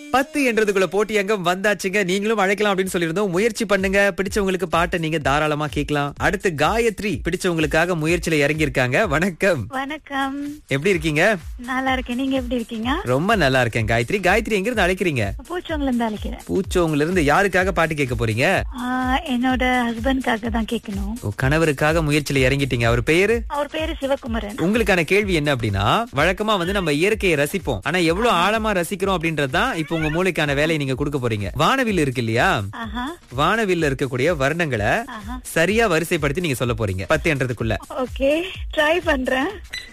பத்து என்றதுக்குள்ள போட்டி அங்கம் வந்தாச்சுங்க நீங்களும் அழைக்கலாம் அப்படின்னு சொல்லியிருந்தோம் முயற்சி பண்ணுங்க பிடிச்சவங்களுக்கு பாட்டை நீங்க தாராளமா கேட்கலாம் அடுத்து காயத்ரி பிடிச்சவங்களுக்காக முயற்சியில இறங்கி இருக்காங்க வணக்கம் வணக்கம் எப்படி இருக்கீங்க நல்லா இருக்கேன் நீங்க எப்படி இருக்கீங்க ரொம்ப நல்லா இருக்கேன் காயத்ரி காயத்ரி எங்க இருந்து அழைக்கிறீங்க பூச்சவங்கள இருந்து அழைக்கிறேன் பூச்சோங்கல இருந்து யாருக்காக பாட்டு கேட்க போறீங்க ஆஹ், என்னோட ஹஸ்பண்ட்காக தான் கேட்கணும் ஓ, கணவருக்காக முயற்சியில இறங்கிட்டீங்க அவர் பேரு அவர் பேரு சிவகுமரன் உங்களுக்கான கேள்வி என்ன அப்படின்னா வழக்கமா வந்து நம்ம இயற்கையை ரசிப்போம் ஆனா எவ்வளவு ஆழமா ரசிக்கிறோம் அப்படின்றதுதான் இப்போ உங்க மூளைக்கான வேலையை நீங்க கொடுக்க போறீங்க வானவில் இருக்கு இல்லையா ஆஹா வானவில்ல இருக்கக்கூடிய வர்ணங்களை ஆஹா சரியா வரிசைப்படுத்தி நீங்க சொல்ல போறீங்க பத்து என்றதுக்குள்ள ஓகே ட்ரை பண்றேன்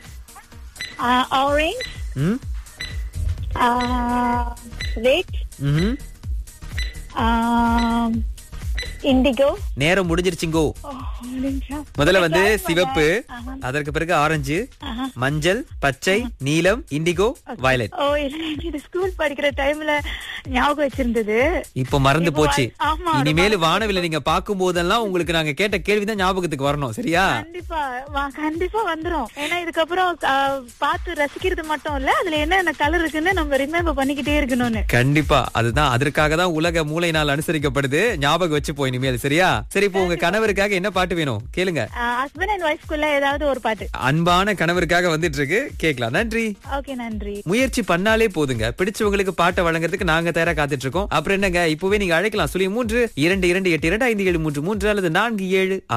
ஆரஞ்ச் ம்? ரெட் ம்ஹும். இண்டிகோ நேரம் முடிஞ்சிருச்சுங்கோ முதல்ல வந்து சிவப்பு அதற்கு பிறகு ஆரஞ்சு ஆஹா. மஞ்சள் பச்சை நீலம் இண்டிகோ வயலட் ஓ இது ஸ்கூல் படிக்கிற டைம்ல ஞாபகம் வச்சிருந்தது இப்போ மறந்து இப்போ போச்சு வா- ஆமா, அது இனிமேல் வானவில்ல நீங்க பார்க்கும் போதெல்லாம் உங்களுக்கு நாங்க கேட்ட கேள்விதான் ஞாபகத்துக்கு வரணும் சரியா கண்டிப்பா வா- கண்டிப்பா வந்துரும் ஏன்னா இதுக்கப்புறம் ஆ, பார்த்து ரசிக்கிறது மட்டும் இல்ல அதுல என்னென்ன கலர் இருக்குன்னு நம்ம ரிமெம்பர் பண்ணிக்கிட்டே இருக்கணும்னு கண்டிப்பா அதுதான் அதற்காக தான் உலக மூளை நாள் அனுசரிக்கப்படுது ஞாபகம் வச்சு போய் இனிமேல் சரியா சரி இப்போ உங்க கணவருக்காக என்ன பாட்டு வேணும் கேளுங்க ஹஸ்பண்ட் அண்ட் ஒய்ஃப்குள்ள ஏதாவது ஒரு பாட்டு அன்பான கணவருக்காக வந்துட்டு இருக்கு கேட்கலாம் நன்றி ஓகே நன்றி முயற்சி பண்ணாலே போதுங்க பிடிச்சவங்களுக்கு பாட்டை வழங்குறதுக்கு நாங்க தயாரா காத்துட்டு இருக்கோம் அப்புறம் என்னங்க இப்பவே நீங்க அழைக்கலாம் சொல்லி மூன்று இரண்டு இரண்டு எட்டு இரண்டு ஐந்து ஏழு மூன்று மூன்று அல்லது நான்கு ஏழு